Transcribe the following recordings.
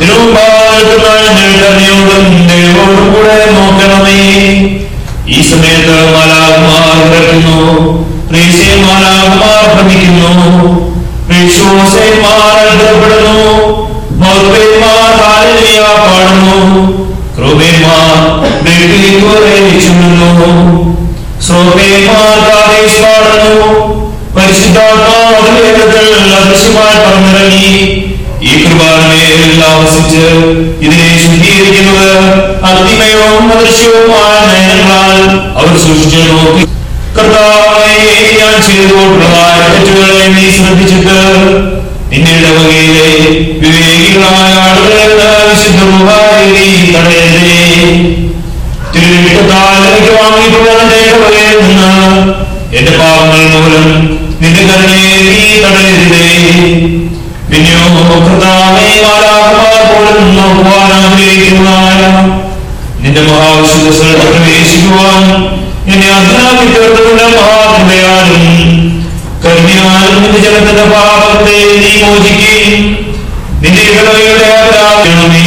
തിരുമ്പാലയോടും ദൈവോടും കൂടെ നോക്കണമേ ഈ സമയത്ത് മാലാകുമാർ കിടക്കുന്നു മാലാകുമാർ ഭ്രമിക്കുന്നു വിശ്വാസന്മാർ അത്ഭുതപ്പെടുന്നു മൗർവന്മാർ ഹാലലിയ പാടുന്നു ക്രൂപന്മാർ ചുമന്നു ശ്രോപന്മാർ കാതേശ് പാടുന്നു പരിശുദ്ധാത്മാവ് അതിവേഗത്തിൽ അദൃശ്യമായി പറഞ്ഞിറങ്ങി ഈ കൃപാനമേൽ ആവസിച്ച് ഇതിനെ ശുദ്ധീകരിക്കുന്നത് അഗ്നിമയവും അദൃശ്യവുമായ നയനങ്ങളാൽ അവർ സൂക്ഷിച്ചു നോക്കി കർത്താവേ ഞാൻ ചെയ്തുകൊണ്ടുള്ളതായ തെറ്റുകളെ നീ ശ്രദ്ധിച്ചിട്ട് നിന്റെ ഇടവകയിലെ വിവേകികളായ ആളുകളെ വിശുദ്ധ നീ തടയരുതേ തിരുവിട്ടത്താൽ എനിക്ക് വാങ്ങിയിട്ടുള്ള നിന്റെ ഇടവകയിൽ നിന്ന് എന്റെ പാപങ്ങൾ മൂലം നിന്റെ കരുണയെ നീ തടയരുതേ പിന്നെയോ കർത്താവേ മാലാഖമാർ പോലും നോക്കുവാൻ ആഗ്രഹിക്കുന്നതായ നിന്റെ മഹാവിശുദ്ധ സ്ഥലത്ത് പ്രവേശിക്കുവാൻ എന്നെ അതിനാക്കി തീർത്തുകൊണ്ട് മഹാകൃപയാലും കരുണയാലും നിന്റെ ജനത്തിന്റെ പാപത്തെ നീ മോചിക്കുകയും നിന്റെ ഇടവയുടെ അപരാധമേ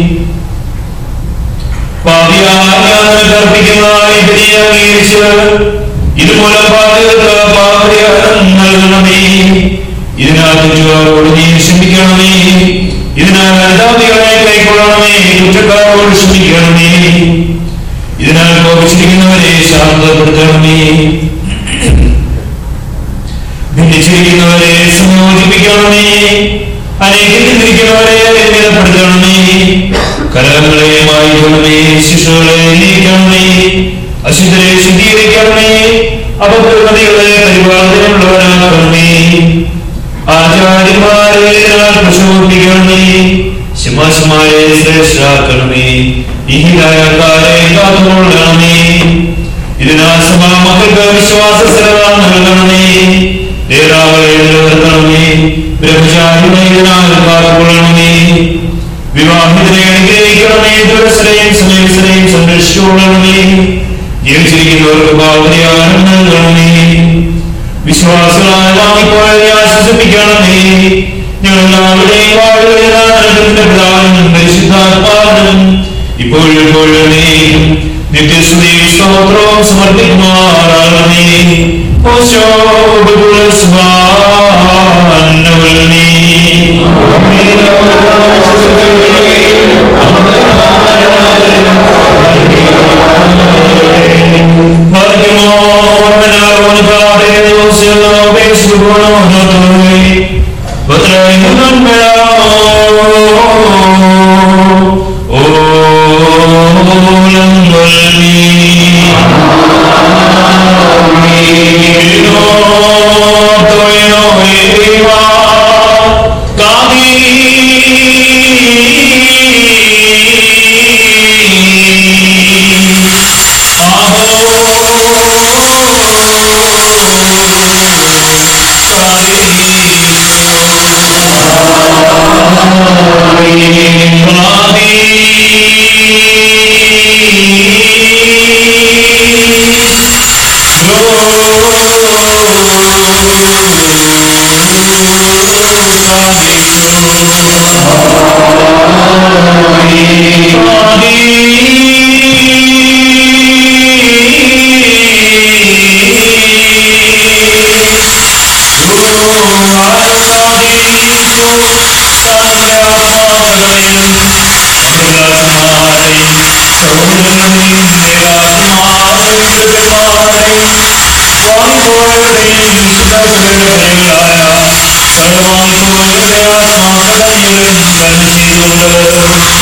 പാപിയാർപ്പിക്കുന്ന ഇതിനെ അംഗീകരിച്ച് ഇതുമൂലം പാപികൾക്ക് പാപപരിഹാരം നൽകണമേ ഇതിനാൽ തെറ്റുകാരോട് നീ ക്ഷമിക്കണമേ ഇതിനാൽ അനുതാപികളെ കൈക്കൊള്ളണമേ കുറ്റക്കാരോട് ക്ഷമിക്കണമേ ഇതിനാൽ കോപിച്ചിരിക്കുന്നവരെ ശാന്തപ്പെടുത്തണമേ ഭിന്നിച്ചിരിക്കുന്നവരെ സംയോജിപ്പിക്കണമേ അനേകത്തിരിക്കുന്നവരെ നിലപ്പെടുത്തണമേ കലഹങ്ങളെ മായിക്കണമേ ശിശുക്കളെ നീക്കണമേ അശുദ്ധരെ ശുദ്ധീകരിക്കണമേ അപകൃതികളെ പരിപാലനമുള്ളവരാക്കണമേ ആചാര്യന്മാരെ ഇതിനാൽ പ്രശോഭിക്കണമേ ശമാശമാരെ ശ്രേഷ്ഠാക്കണമേ ഇഹിലായക്കാരെ കാത്തുകൊള്ളണമേ ഇതിനാൽ സഭാ മക്കൾക്ക് വിശ്വാസ സ്ഥലത നൽകണമേ നേതാവെ നിലനിർത്തണമേ ബ്രഹ്മചാരികളെ ഇതിനാൽ കാത്തുകൊള്ളണമേ വിവാഹിതരെ അനുഗ്രഹിക്കണമേ ദുരസ്ഥരെയും സമയസ്ഥരെയും സംരക്ഷിച്ചുകൊള്ളണമേ ജീവിച്ചിരിക്കുന്നവർക്ക് ഭാവനയാനം നൽകണമേ വിശ്വാസങ്ങളാൽ വാങ്ങിപ്പോയവരെ ആശ്വസിപ്പിക്കണമേ ഞങ്ങൾ എല്ലാവരുടെയും വാഴുവിന്റെ പ്രധാനം പരിശുദ്ധാത്മാവിനും ഇപ്പോഴും ഇപ്പോഴും നിത്യസ്തുതി സ്തോത്രവും സമർപ്പിക്കുമാറാകണമേ ഓശോ സർവമായിട്ടുള്ള